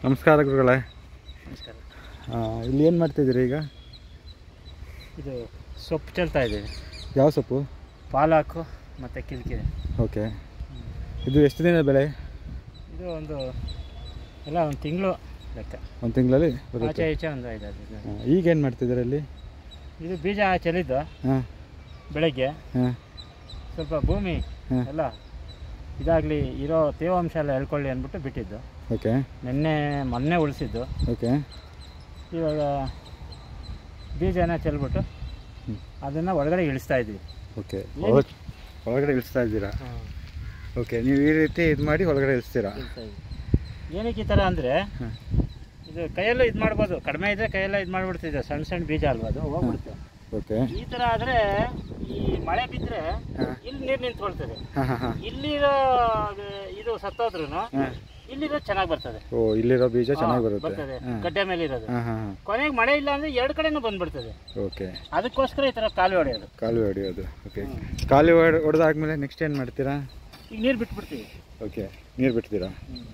ನಮಸ್ಕಾರ ಗುರುಗಳೇ ನಮಸ್ಕಾರ ಆ, ಇಲ್ಲಿ ಏನು ಮಾಡ್ತಿದ್ದೀರಿ ಈಗ ಇದು ಸೊಪ್ಪು ಚೆಲ್ತಾ ಇದ್ದೀವಿ ಯಾವ ಸೊಪ್ಪು ಪಾಲಾಕು ಮತ್ತು ಕಿರಿಕಿರಿ ಓಕೆ ಇದು ಎಷ್ಟು ದಿನ ಬೆಳೆ ಇದು ಒಂದು ಎಲ್ಲ ಒಂದು ತಿಂಗಳು ಲೆಕ್ಕ ಒಂದು ತಿಂಗಳಲ್ಲಿ ಆಚೆ ಬರುತ್ತೆ ಈಚೆ ಒಂದು ಐದಾರು ದಿನ ಆ, ಈಗ ಏನು ಮಾಡ್ತಿದ್ದೀರಿ ಅಲ್ಲಿ ಇದು ಬೀಜ ಚೆಲ್ಲಿದ್ದು ಹಾಂ ಬೆಳಗ್ಗೆ ಹಾಂ ಸ್ವಲ್ಪ ಭೂಮಿ ಹಾಂ ಎಲ್ಲ ಇದಾಗಲಿ ಇರೋ ತೇವಾಂಶ ಎಲ್ಲ ಎಳ್ಕೊಳ್ಳಿ ಅಂದ್ಬಿಟ್ಟು ಬಿಟ್ಟಿದ್ದು ಓಕೆ ನಿನ್ನೆ ಮೊನ್ನೆ ಉಳಿಸಿದ್ದು ಓಕೆ ಇವಾಗ ಬೀಜನ ಚೆಲ್ಬಿಟ್ಟು ಹ್ಮ್. ಅದನ್ನು ಒಳಗಡೆ ಇಳಿಸ್ತಾ ಇದ್ದೀವಿ ಓಕೆ ಏನು? ಒಳಗಡೆ ಇಳಿಸ್ತಾ ಇದ್ದೀರಾ ಓಕೆ ನೀವು ಈ ರೀತಿ ಇದು ಮಾಡಿ ಒಳಗಡೆ ಇಳಿಸ್ತೀರಾ ಇಳಿಸ್ತಾ ಇದ್ದೀವಿ ಏನಕ್ಕೆ ಈ ಥರ ಅಂದರೆ ಹಾಂ ಇದು ಕೈಯಲ್ಲೂ ಇದು ಮಾಡ್ಬೋದು ಕಡಿಮೆ ಇದ್ರೆ ಕೈಯೆಲ್ಲ ಇದು ಮಾಡ್ಬಿಡ್ತಿದ್ದೆ ಸಣ್ಣ ಸಣ್ಣ ಬೀಜ ಅಲ್ವಾ ಅದು ಹೋಗ್ಬಿಡುತ್ತೆ ಓಕೆ ಈ ತರ ಆದ್ರೆ ಈ ಮಳೆ ಬಿದ್ರೆ ಹಾಂ ಇಲ್ಲಿ ನೀರು ನಿಂತ್ಕೊಳ್ತದೆ ಹಾಂ ಹಾಂ ಹಾಂ ಇಲ್ಲಿರೋ ಇದು ಸತ್ತೋದ್ರು ಹಾಂ ಇಲ್ಲಿರೋ ಚೆನ್ನಾಗಿ ಬರ್ತದೆ ಓ ಇಲ್ಲಿರೋ ಬೀಜ ಚೆನ್ನಾಗಿ ಹಾ, ಬರುತ್ತೆ ಬರ್ತದೆ ಹಾಂ ಗಡ್ಡೆ ಮೇಲೆ ಇರೋದು ಹಾಂ ಹಾಂ ಹಾಂ ಕೊನೆಗೆ ಮಳೆ ಇಲ್ಲ ಅಂದ್ರೆ ಎರಡು ಕಡೆನೂ ಬಂದ್ಬಿಡ್ತದೆ ಓಕೆ ಅದಕ್ಕೋಸ್ಕರ ಈ ತರ ಕಾಲುವೆ ಹೊಡೆಯೋದು ಕಾಲುವೆ ಹೊಡೆಯೋದು ಓಕೆ ಕಾಲುವೆ ಹೊಡ್ ಹೊಡೆದಾದ್ಮೇಲೆ ನೆಕ್ಸ್ಟ್ ಏನು ಮಾಡ್ತೀರಾ ಈಗ ನೀರು ಬಿಟ್ಬಿಡ್ತೀವಿ ಓಕೆ ನೀರು ಬಿಡ್ತೀರಾ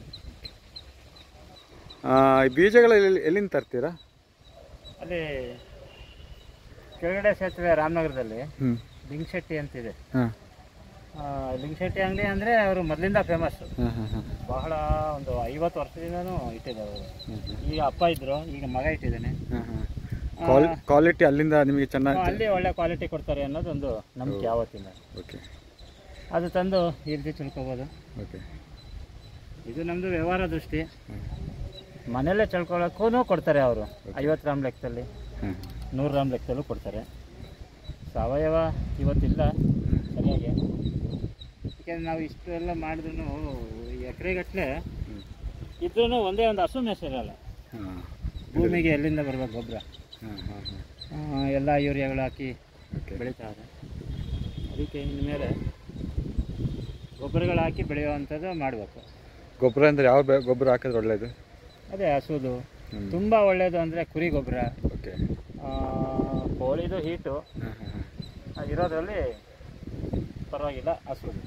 ಆ, ಈ ಬೀಜಗಳು ಎಲ್ಲಿ ಎಲ್ಲಿಂದ ತರ್ತೀರಾ ಅಲ್ಲಿ ಕೆಳಗಡೆ ಸೇತುವೆ ರಾಮನಗರದಲ್ಲಿ ಹ್ಞೂ ಲಿಂಗಶೆಟ್ಟಿ ಅಂತಿದೆ ಹಾಂ ಆ, ಲಿಂಗಶೆಟ್ಟಿ ಅಂಗಡಿ ಅಂದರೆ ಅವರು ಮೊದಲಿಂದ ಫೇಮಸ್ ಹಾಂ ಹಾಂ ಹಾಂ ಬಹಳ ಒಂದು ಐವತ್ತು ವರ್ಷದಿಂದನೂ ಇಟ್ಟಿದ್ದಾರೆ ಅವರು ಹ್ಮ್, ಹ್ಮ್. ಈಗ ಅಪ್ಪ ಇದ್ರು ಈಗ ಮಗ ಇಟ್ಟಿದ್ದಾನೆ ಹಾಂ ಹಾಂ ಕ್ವಾಲಿ ಕ್ವಾಲಿಟಿ ಅಲ್ಲಿಂದ ನಿಮಗೆ ಚೆನ್ನಾಗಿ ಅಲ್ಲಿ ಒಳ್ಳೆ ಕ್ವಾಲಿಟಿ ಕೊಡ್ತಾರೆ ಅನ್ನೋದೊಂದು ನಂಬಿಕೆ ಯಾವತ್ತಿಂದ ಓಕೆ ಅದು ತಂದು ಈ ರೀತಿ ಚಳ್ಕೊಬೋದು ಓಕೆ ಇದು ನಮ್ಮದು ವ್ಯವಹಾರ ದೃಷ್ಟಿ ಹ್ಮ್. ಮನೆಯಲ್ಲೇ ಚಳ್ಕೊಳ್ಳೋಕ್ಕೂ ಕೊಡ್ತಾರೆ ಅವರು ಐವತ್ತು ಗ್ರಾಮ್ ಲೆಕ್ಕದಲ್ಲಿ ಹಾಂ ನೂರು ಗ್ರಾಮ್ ಲೆಕ್ಕದಲ್ಲೂ ಕೊಡ್ತಾರೆ ಸಾವಯವ ಇವತ್ತಿಲ್ಲ ಸರಿಯಾಗಿ ಯಾಕೆಂದ್ರೆ ನಾವು ಇಷ್ಟು ಎಲ್ಲ ಮಾಡಿದ್ರು ಎಕರೆಗಟ್ಟಲೆ ಹ್ಮ್. ಇದ್ರೂ ಒಂದೇ ಒಂದು ಹಸು ಮೇಸಿರಲ್ಲ ಹಾಂ ಭೂಮಿಗೆ ಎಲ್ಲಿಂದ ಬರಬೇಕು ಗೊಬ್ಬರ ಹಾಂ ಹಾಂ ಹಾಂ ಎಲ್ಲ ಯೂರಿಯಾಗಳು ಹಾಕಿ ಓಕೆ ಬೆಳೀತಾರೆ ಅದಕ್ಕೆ ಇನ್ಮೇಲೆ ಗೊಬ್ಬರಗಳು ಹಾಕಿ ಬೆಳೆಯುವಂಥದ್ದು ಮಾಡಬೇಕು ಗೊಬ್ಬರ ಅಂದರೆ ಯಾವ ಬೆ- ಗೊಬ್ಬರ ಹಾಕಿದ್ರೆ ಒಳ್ಳೇದು ಅದೇ ಹಸುದು ಹ್ಮ್. ತುಂಬ ಒಳ್ಳೆಯದು ಅಂದರೆ ಕುರಿ ಗೊಬ್ಬರ ಓಕೆ ಕೋಳಿದು ಹೀಟು ಹಾಂ ಹಾಂ ಹಾಂ ಅದು ಇರೋದ್ರಲ್ಲಿ ಪರವಾಗಿಲ್ಲ ಹಸುದು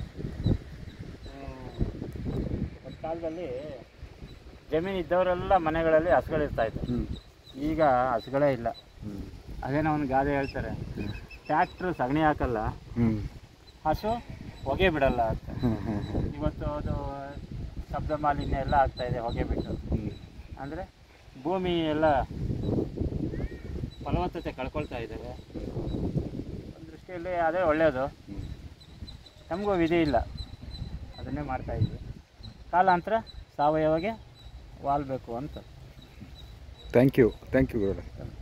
ಒಂದು ಕಾಲದಲ್ಲಿ ಜಮೀನು ಇದ್ದವರೆಲ್ಲ ಮನೆಗಳಲ್ಲಿ ಹಸುಗಳಿರ್ತಾ ಇತ್ತು ಹ್ಞೂ ಈಗ ಹಸುಗಳೇ ಇಲ್ಲ ಹ್ಞೂ ಅದೇನೋ ಒಂದು ಗಾದೆ ಹೇಳ್ತಾರೆ ಟ್ಯಾಕ್ಟ್ರು ಸಗಣಿ ಹಾಕಲ್ಲ ಹ್ಞೂ ಹಸು ಹೊಗೆ ಬಿಡಲ್ಲ ಅಂತ ಹಾಂ ಹಾಂ ಹಾಂ ಇವತ್ತು ಅದು ಶಬ್ದ ಮಾಲಿನ್ಯ ಎಲ್ಲ ಆಗ್ತಾ ಇದೆ ಹೊಗೆ ಬಿಟ್ಟು ಹ್ಞೂ ಅಂದರೆ ಭೂಮಿ ಎಲ್ಲ ಫಲವತ್ತತೆ ಕಳ್ಕೊಳ್ತಾ ಇದ್ದೇವೆ ಒಂದು ದೃಷ್ಟಿಯಲ್ಲಿ ಅದೇ ಒಳ್ಳೆಯದು ಹ್ಞೂ ನಮಗೂ ವಿಧಿ ಇಲ್ಲ ಅದನ್ನೇ ಮಾಡ್ತಾ ಇದ್ವಿ ಕಾಲಾಂತರ ಸಾವಯವಗೆ ವಾಲ್ಬೇಕು ಅಂತ ಥ್ಯಾಂಕ್ ಯು ಥ್ಯಾಂಕ್ ಯು ಗುರುಗಳೇ